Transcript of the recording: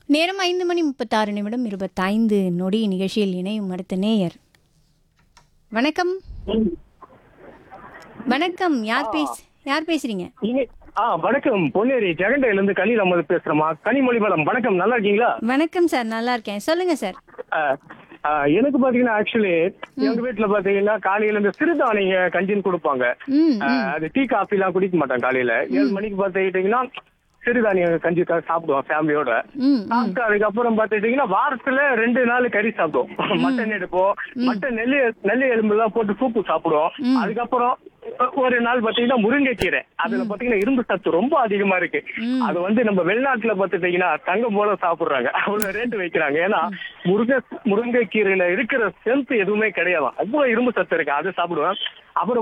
நேரம் ஐந்து மணி முப்பத்தாறு நிமிடம் இருபத்தைந்து நொடி நிகழ்ச்சியில் இணையும் அடுத்த நேயர் வணக்கம் வணக்கம் யார் பேஸ் யார் பேசுறீங்க இங்க- ஆ வணக்கம் பொன்னேரி ஜெகண்டையில இருந்து கனியில் அம்மது பேசுறேமா கனிமொழி மேடம் வணக்கம் நல்லா இருக்கீங்களா வணக்கம் சார் நல்லா இருக்கேன் சொல்லுங்க சார் ஆ, ஆ, எனக்கு பாத்தீங்கன்னா ஆக்சுவலி எங்க வீட்டுல பாத்தீங்கன்னா காலையில இந்த சிறுதானிய கஞ்சின்னு கொடுப்பாங்க ம் ஆ, அது டீ காஃபி எல்லாம் குடிக்க மாட்டேன் காலையில ஏழு மணிக்கு பாத்துக்கிட்டீங்கன்னா சிறுதானிய கஞ்சி க- சாப்பிடுவோம் ஃபேமிலியோட ம் சாப்பிட்டு அதுக்கப்புறம் பாத்துக்கிட்டீங்கன்னா வாரத்துல ரெண்டு நாள் கறி சாப்பிடுவோம் மட்டன் எடுப்போம் மட்டன் நெல்லி நெல்லி எலும்பு எல்லாம் போட்டு சூப்பு சாப்பிடுவோம் அதுக்கப்புறம் ஒரு நாள் பாத்தீங்கன்னா முருங்கைக்கீரை அதுல பாத்தீங்கன்னா இரும்பு சத்து ரொம்ப அதிகமா இருக்கு அது வந்து நம்ம வெளிநாட்டுல பாத்துட்டீங்கன்னா தங்கம் போல சாப்பிடுறாங்க அவ்வளவு ரேட்டு வைக்கிறாங்க ஏன்னா முருங்கை முருங்கைக்கீரையில இருக்கிற ஸ்ட்ரென்த் எதுவுமே கிடையாது அவ்வளவு இரும்பு சத்து இருக்கு அதை சாப்பிடுவேன் அப்புறம்